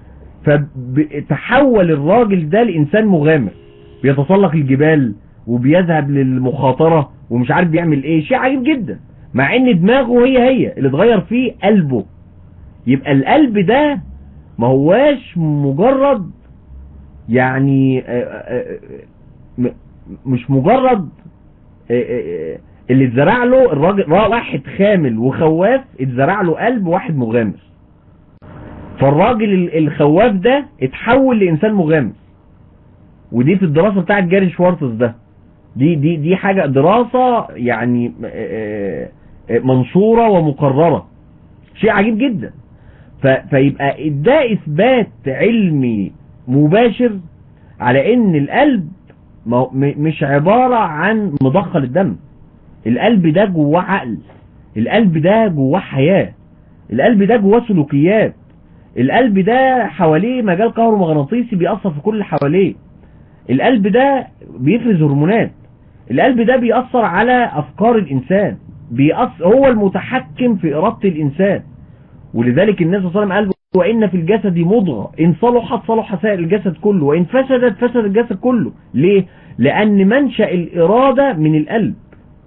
فتحول الراجل ده لإنسان مغامر بيتسلق الجبال وبيذهب للمخاطرة ومش عارف بيعمل ايه شيء عجيب جدا مع ان دماغه هي هي اللي اتغير فيه قلبه يبقى القلب ده ما هواش مجرد يعني آه، آه، م- مش مجرد آه، آه، اللي اتزرع له الراجل واحد خامل وخواف اتزرع له قلب واحد مغامر فالراجل ال- الخواف ده اتحول لانسان مغامر ودي في الدراسه بتاعت جاري شوارتز ده دي دي دي حاجه دراسه يعني آه، آه، منشوره ومقرره شيء عجيب جدا ف- فيبقى ده اثبات علمي مباشر على ان القلب ما هو- م- مش عبارة عن مضخة الدم القلب ده جواه عقل القلب ده جواه حياة القلب ده جواه سلوكيات القلب ده حواليه مجال كهرومغناطيسي بيأثر في كل اللي حواليه القلب ده بيفرز هرمونات القلب ده بيأثر على أفكار الإنسان بيأثر هو المتحكم في إرادة الإنسان ولذلك النبي صلى الله عليه وسلم قال وإن في الجسد مضغة إن صلحت صلح سائر الجسد كله وإن فسدت فسد الجسد كله ليه؟ لأن منشأ الإرادة من القلب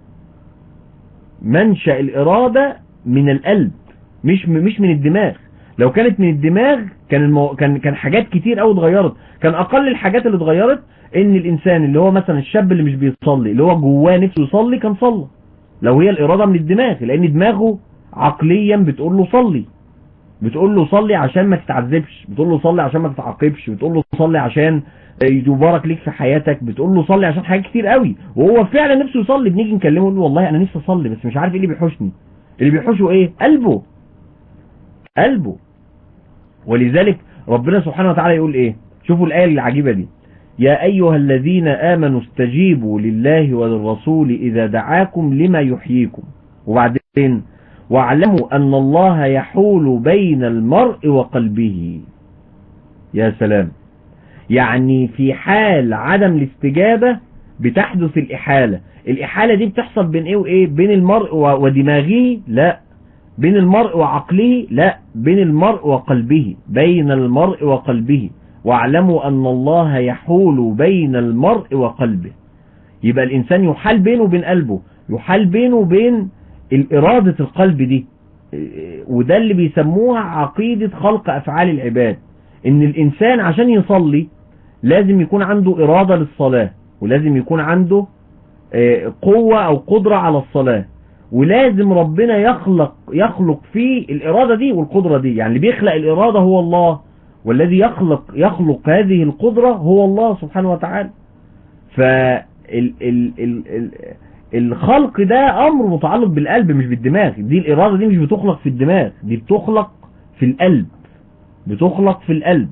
منشأ الإرادة من القلب مش مش من الدماغ لو كانت من الدماغ كان المو... كان كان حاجات كتير قوي اتغيرت كان اقل الحاجات اللي اتغيرت ان الانسان اللي هو مثلا الشاب اللي مش بيصلي اللي هو جواه نفسه يصلي كان صلى لو هي الاراده من الدماغ لان دماغه عقليا بتقول له صلي بتقول له صلي عشان ما تتعذبش بتقول له صلي عشان ما تتعاقبش بتقول له صلي عشان يبارك ليك في حياتك بتقول له صلي عشان حاجات كتير قوي وهو فعلا نفسه يصلي بنيجي نكلمه نقول له والله انا نفسي اصلي بس مش عارف ايه اللي بيحوشني اللي بيحوشه ايه قلبه قلبه ولذلك ربنا سبحانه وتعالى يقول ايه شوفوا الآية العجيبة دي يا أيها الذين آمنوا استجيبوا لله وللرسول إذا دعاكم لما يحييكم وبعدين واعلموا أن الله يحول بين المرء وقلبه يا سلام يعني في حال عدم الاستجابة بتحدث الإحالة الإحالة دي بتحصل بين إيه وإيه بين المرء ودماغه لا بين المرء وعقله لا بين المرء وقلبه بين المرء وقلبه واعلموا أن الله يحول بين المرء وقلبه يبقى الإنسان يحال بينه وبين قلبه يحال بينه وبين الإرادة القلب دي وده اللي بيسموها عقيدة خلق أفعال العباد إن الإنسان عشان يصلي لازم يكون عنده إرادة للصلاة ولازم يكون عنده قوة أو قدرة على الصلاة ولازم ربنا يخلق يخلق فيه الإرادة دي والقدرة دي يعني اللي بيخلق الإرادة هو الله والذي يخلق يخلق هذه القدرة هو الله سبحانه وتعالى فال ال ال ال الخلق ده أمر متعلق بالقلب مش بالدماغ دي الإرادة دي مش بتخلق في الدماغ دي بتخلق في القلب بتخلق في القلب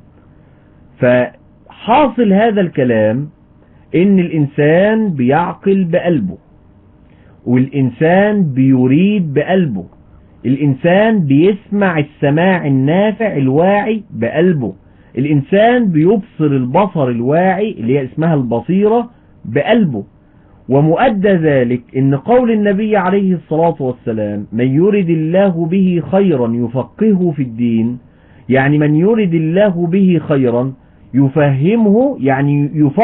فحاصل هذا الكلام ان الانسان بيعقل بقلبه والإنسان بيريد بقلبه الإنسان بيسمع السماع النافع الواعي بقلبه الإنسان بيبصر البصر الواعي اللي هي اسمها البصيرة بقلبه ومؤدى ذلك ان قول النبي عليه الصلاة والسلام من يرد الله به خيرا يفقهه في الدين يعني من يرد الله به خيرا يفهمه يعني يفقه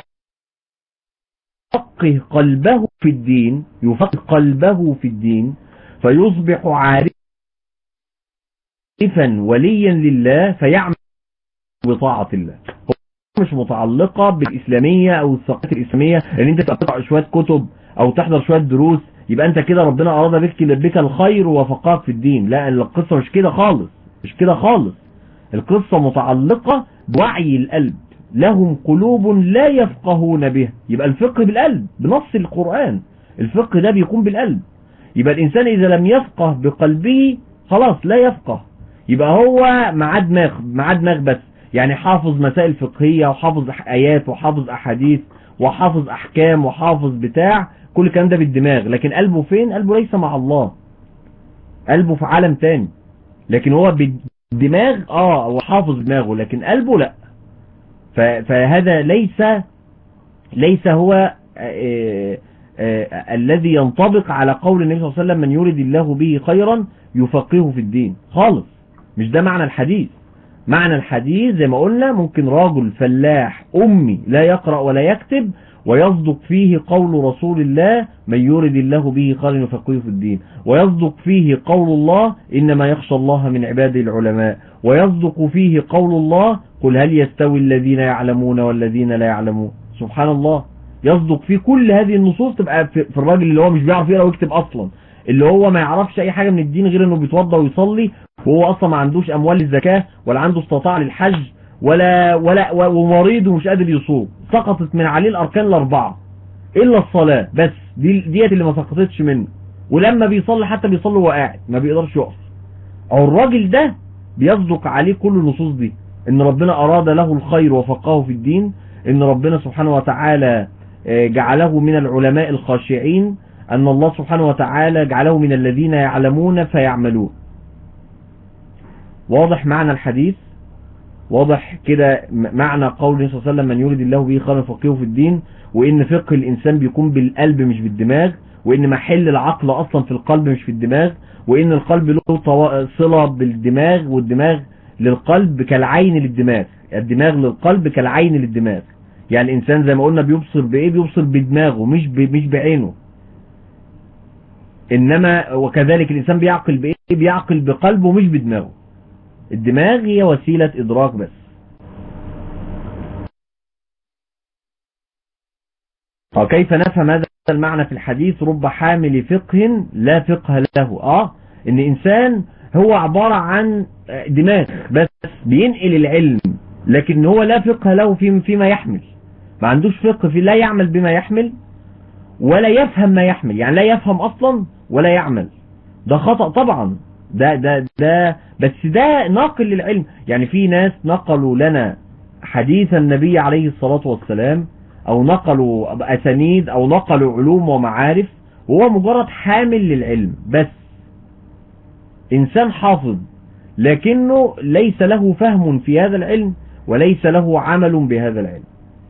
يفقه قلبه في الدين يفقه قلبه في الدين فيصبح عارفا وليا لله فيعمل بطاعة الله مش متعلقة بالإسلامية أو الثقافة الإسلامية ان انت تقرأ شوية كتب أو تحضر شوية دروس يبقى انت كده ربنا أراد بك بك الخير ووفقاك في الدين لا القصة مش كده خالص مش كده خالص القصة متعلقة بوعي القلب لهم قلوب لا يفقهون بها يبقى الفقه بالقلب بنص القرآن الفقه ده بيكون بالقلب يبقى الإنسان إذا لم يفقه بقلبه خلاص لا يفقه يبقى هو معاه دماغ معاه دماغ بس يعني حافظ مسائل فقهية وحافظ آيات وحافظ أحاديث وحافظ أحكام وحافظ بتاع كل الكلام ده بالدماغ لكن قلبه فين قلبه ليس مع الله قلبه في عالم تاني لكن هو بالدماغ اه هو حافظ دماغه لكن قلبه لا فهذا ليس ليس هو آآ آآ الذي ينطبق على قول النبي صلى الله عليه وسلم من يريد الله به خيرا يفقهه في الدين خالص مش ده معنى الحديث معنى الحديث زي ما قلنا ممكن راجل فلاح أمي لا يقرأ ولا يكتب ويصدق فيه قول رسول الله من يرد الله به خيرا يفقهه في الدين ويصدق فيه قول الله إنما يخشى الله من عباده العلماء ويصدق فيه قول الله قل هل يستوي الذين يعلمون والذين لا يعلمون سبحان الله يصدق فيه كل هذه النصوص تبقى في في الراجل اللي هو مش بيعرف يقرا ويكتب اصلا اللي هو ما يعرفش اي حاجه من الدين غير انه بيتوضى ويصلي وهو اصلا ما عندوش اموال للزكاه ولا عنده استطاع للحج ولا ولا ومريض ومش قادر يصوم سقطت من عليه الاركان الاربعه الا الصلاه بس دي ديت اللي ما سقطتش منه ولما بيصلي حتى بيصلي وهو قاعد ما بيقدرش يقف او الراجل ده بيصدق عليه كل النصوص دي ان ربنا اراد له الخير وفقهه في الدين ان ربنا سبحانه وتعالى آه، جعله من العلماء الخاشعين ان الله سبحانه وتعالى جعله من الذين يعلمون فيعملون واضح معنى الحديث واضح كده م- معنى قول النبي صلى الله عليه وسلم من يريد الله به خيرا فقهه في الدين وان فقه الانسان بيكون بالقلب مش بالدماغ وان محل العقل اصلا في القلب مش في الدماغ وان القلب له طوا- صلة بالدماغ والدماغ للقلب كالعين للدماغ الدماغ للقلب كالعين للدماغ يعني الانسان زي ما قلنا بيبصر بايه بيبصر بدماغه مش ب... مش بعينه انما وكذلك الانسان بيعقل بايه بيعقل بقلبه مش بدماغه الدماغ هي وسيلة ادراك بس وكيف نفهم هذا المعنى في الحديث رب حامل فقه لا فقه له اه ان انسان هو عبارة عن دماغ بس بينقل العلم لكن هو لا فقه له في فيما يحمل ما عندوش فقه في لا يعمل بما يحمل ولا يفهم ما يحمل يعني لا يفهم اصلا ولا يعمل ده خطأ طبعا ده ده ده بس ده ناقل للعلم يعني في ناس نقلوا لنا حديث النبي عليه الصلاة والسلام او نقلوا اسانيد او نقلوا علوم ومعارف وهو مجرد حامل للعلم بس انسان حافظ لكنه ليس له فهم في هذا العلم وليس له عمل بهذا العلم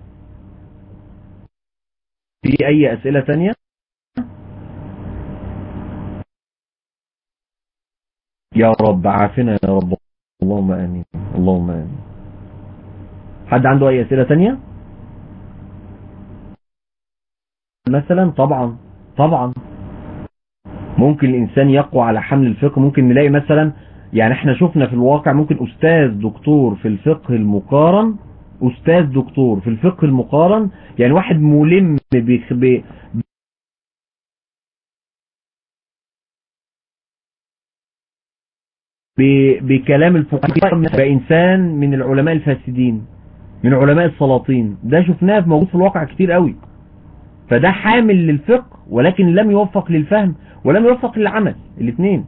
في اي اسئلة تانية يا رب عافنا يا رب اللهم امين اللهم امين حد عنده اي اسئلة تانية مثلا طبعا طبعا ممكن الانسان يقوى على حمل الفقه ممكن نلاقي مثلا يعني احنا شفنا في الواقع ممكن استاذ دكتور في الفقه المقارن استاذ دكتور في الفقه المقارن يعني واحد ملم بخ- ب- ب- بكلام الفقهاء بإنسان من العلماء الفاسدين من علماء السلاطين ده شفناه في موجود في الواقع كتير قوي فده حامل للفقه ولكن لم يوفق للفهم ولم يوفق للعمل الاثنين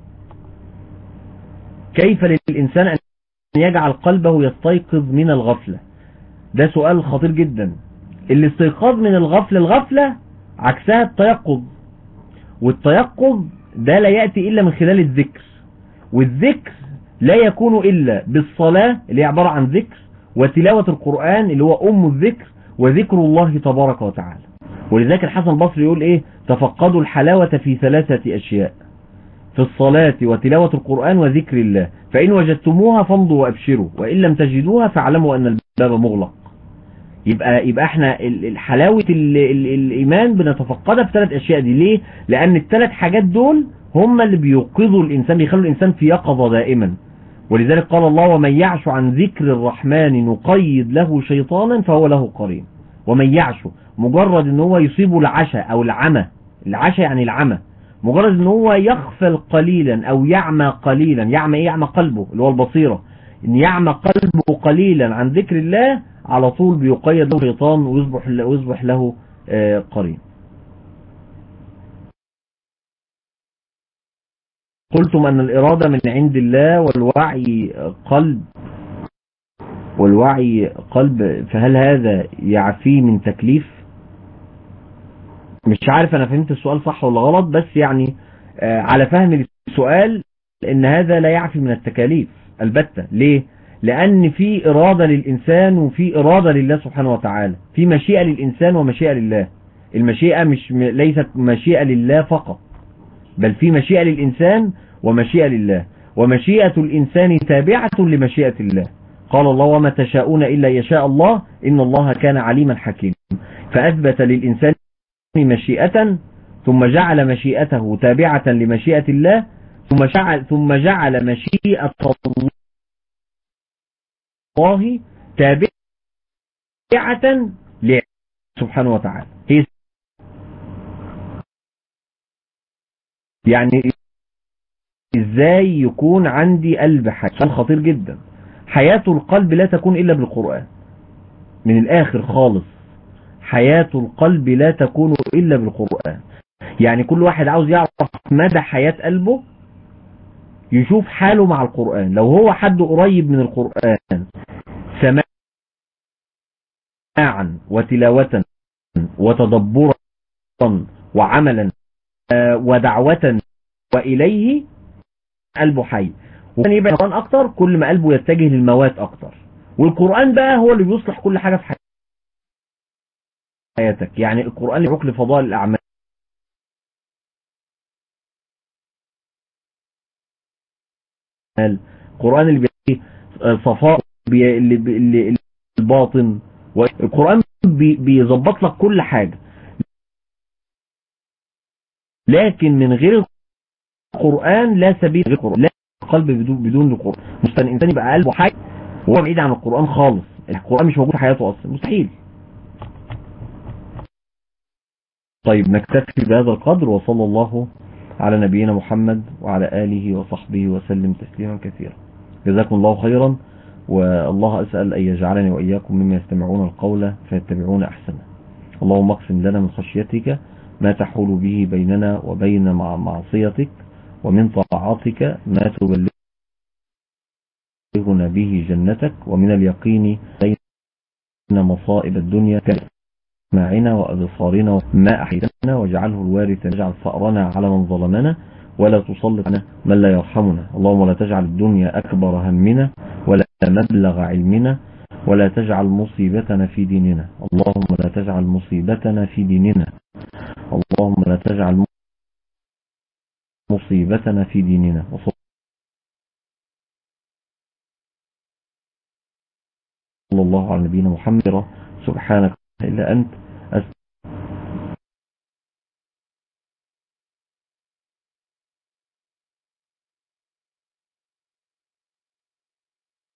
كيف للإنسان أن يجعل قلبه يستيقظ من الغفلة ده سؤال خطير جدا الاستيقاظ من الغفلة الغفلة عكسها التيقظ والتيقظ ده لا يأتي إلا من خلال الذكر والذكر لا يكون إلا بالصلاة اللي هي عبارة عن ذكر وتلاوة القرآن اللي هو أم الذكر وذكر الله تبارك وتعالى ولذلك الحسن البصري يقول إيه تفقدوا الحلاوة في ثلاثة أشياء في الصلاة وتلاوة القرآن وذكر الله فإن وجدتموها فامضوا وأبشروا وإن لم تجدوها فاعلموا أن الباب مغلق يبقى يبقى احنا ال- ال- حلاوة ال- ال- الإيمان بنتفقدها في ثلاث أشياء دي ليه؟ لأن الثلاث حاجات دول هم اللي بيوقظوا الإنسان بيخلوا الإنسان في يقظة دائما ولذلك قال الله ومن يعش عن ذكر الرحمن نقيد له شيطانا فهو له قرين ومن يعش مجرد ان هو يصيبه العشاء او العمى العشاء يعني العمى مجرد ان هو يغفل قليلا او يعمى قليلا يعمى ايه يعمى قلبه اللي هو البصيرة ان يعمى قلبه قليلا عن ذكر الله على طول بيقيد له شيطان ويصبح ويصبح له آه، قرين قلتم أن الإرادة من عند الله والوعي قلب والوعي قلب فهل هذا يعفيه من تكليف مش عارف أنا فهمت السؤال صح ولا غلط بس يعني آه، على فهم السؤال إن هذا لا يعفي من التكاليف البتة ليه لأن في إرادة للإنسان وفي إرادة لله سبحانه وتعالى في مشيئة للإنسان ومشيئة لله المشيئة مش م- ليست مشيئة لله فقط بل في مشيئة للإنسان ومشيئة لله ومشيئة الإنسان تابعة لمشيئة الله قال الله وما تشاءون إلا يشاء الله إن الله كان عليما حكيما فأثبت للإنسان مشيئة ثم جعل مشيئته تابعة لمشيئة الله ثم جعل, ثم جعل مشيئة الله تابعة ل سبحانه وتعالى هي يعني ازاي يكون عندي قلب حي خطير جدا حياة القلب لا تكون إلا بالقرآن من الآخر خالص حياة القلب لا تكون إلا بالقرآن يعني كل واحد عاوز يعرف مدى حياة قلبه يشوف حاله مع القرآن لو هو حد قريب من القرآن سماعا وتلاوة وتدبرا وعملا ودعوة وإليه قلبه حي وكان يبقى القرآن أكتر كل ما قلبه يتجه للموات أكتر والقرآن بقى هو اللي بيصلح كل حاجة في حياتك يعني القرآن يعوق لفضائل الأعمال القرآن اللي بيه صفاء بي اللي اللي الباطن والقرآن بي بيظبط لك كل حاجة لكن من غير القرآن لا سبيل غير القرآن لا قلب بدون بدون القرآن مستن الإنسان يبقى قلبه حي وهو بعيد عن القرآن خالص القرآن مش موجود في حياته أصلا مستحيل طيب نكتفي بهذا القدر وصلى الله على نبينا محمد وعلى آله وصحبه وسلم تسليما كثيرا جزاكم الله خيرا والله أسأل أن يجعلني وإياكم مما يستمعون القول فيتبعون أحسنه اللهم اقسم لنا من خشيتك ما تحول به بيننا وبين معصيتك ومن طاعاتك ما تبلغنا به جنتك ومن اليقين بين مصائب الدنيا كاسماعنا وأبصارنا ما أحيتنا واجعله الوارث نجعل ثأرنا على من ظلمنا ولا تسلط علينا من لا يرحمنا اللهم لا تجعل الدنيا أكبر همنا ولا مبلغ علمنا ولا تجعل مصيبتنا في ديننا اللهم لا تجعل مصيبتنا في ديننا اللهم لا تجعل مصيبتنا في ديننا وصلى الله على نبينا محمد سبحانك إلا أنت